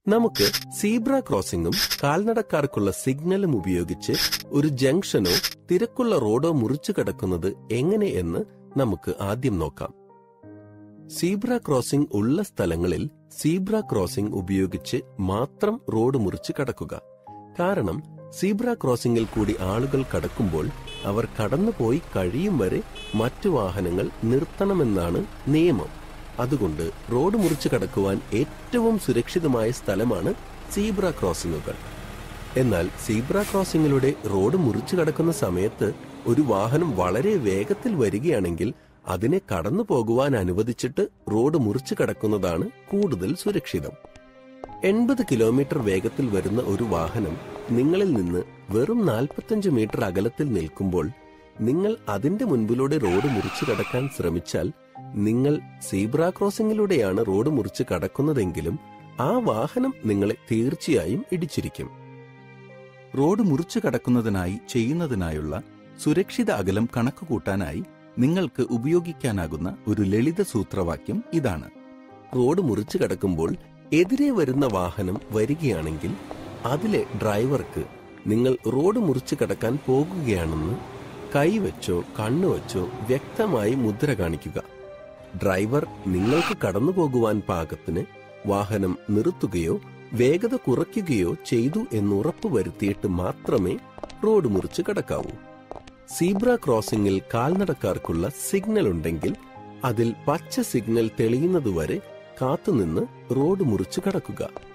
നമുക്ക് സീബ്ര ക്രോസിംഗും കാൽനടക്കാർക്കുള്ള സിഗ്നലും ഉപയോഗിച്ച് ഒരു ജംഗ്ഷനോ തിരക്കുള്ള റോഡോ മുറിച്ചു കടക്കുന്നത് എങ്ങനെ എന്ന് നമുക്ക് ആദ്യം നോക്കാം സീബ്ര ക്രോസിംഗ് ഉള്ള സ്ഥലങ്ങളിൽ സീബ്ര ക്രോസിംഗ് ഉപയോഗിച്ച് മാത്രം റോഡ് മുറിച്ച് കടക്കുക കാരണം സീബ്ര ക്രോസിംഗിൽ കൂടി ആളുകൾ കടക്കുമ്പോൾ അവർ കടന്നുപോയി കഴിയും വരെ മറ്റു വാഹനങ്ങൾ നിർത്തണമെന്നാണ് നിയമം അതുകൊണ്ട് റോഡ് മുറിച്ച് കടക്കുവാൻ ഏറ്റവും സുരക്ഷിതമായ സ്ഥലമാണ് സീബ്ര ക്രോസിംഗുകൾ എന്നാൽ സീബ്ര ക്രോസിംഗിലൂടെ റോഡ് മുറിച്ചു കടക്കുന്ന സമയത്ത് ഒരു വാഹനം വളരെ വേഗത്തിൽ വരികയാണെങ്കിൽ അതിനെ കടന്നു പോകുവാൻ അനുവദിച്ചിട്ട് റോഡ് മുറിച്ചു കടക്കുന്നതാണ് കൂടുതൽ സുരക്ഷിതം എൺപത് കിലോമീറ്റർ വേഗത്തിൽ വരുന്ന ഒരു വാഹനം നിങ്ങളിൽ നിന്ന് വെറും 45 മീറ്റർ അകലത്തിൽ നിൽക്കുമ്പോൾ നിങ്ങൾ അതിന്റെ മുൻപിലൂടെ റോഡ് മുറിച്ചു കടക്കാൻ ശ്രമിച്ചാൽ നിങ്ങൾ സീബ്ര ക്രോസിംഗിലൂടെയാണ് റോഡ് മുറിച്ച് കടക്കുന്നതെങ്കിലും ആ വാഹനം നിങ്ങളെ തീർച്ചയായും ഇടിച്ചിരിക്കും റോഡ് മുറിച്ചു കടക്കുന്നതിനായി ചെയ്യുന്നതിനായുള്ള സുരക്ഷിത അകലം കണക്കുകൂട്ടാനായി നിങ്ങൾക്ക് ഉപയോഗിക്കാനാകുന്ന ഒരു ലളിത സൂത്രവാക്യം ഇതാണ് റോഡ് മുറിച്ചു കടക്കുമ്പോൾ എതിരെ വരുന്ന വാഹനം വരികയാണെങ്കിൽ അതിലെ ഡ്രൈവർക്ക് നിങ്ങൾ റോഡ് മുറിച്ചു കടക്കാൻ പോകുകയാണെന്ന് കൈവച്ചോ കണ്ണുവച്ചോ വ്യക്തമായി മുദ്ര കാണിക്കുക ഡ്രൈവർ നിങ്ങൾക്ക് കടന്നു പോകുവാൻ പാകത്തിന് വാഹനം നിർത്തുകയോ വേഗത കുറയ്ക്കുകയോ ചെയ്തു എന്നുറപ്പ് വരുത്തിയിട്ട് മാത്രമേ റോഡ് മുറിച്ച് കടക്കാവൂ സീബ്ര ക്രോസിംഗിൽ കാൽനടക്കാർക്കുള്ള സിഗ്നൽ ഉണ്ടെങ്കിൽ അതിൽ പച്ച സിഗ്നൽ തെളിയുന്നതുവരെ കാത്തുനിന്ന് റോഡ് മുറിച്ച് കടക്കുക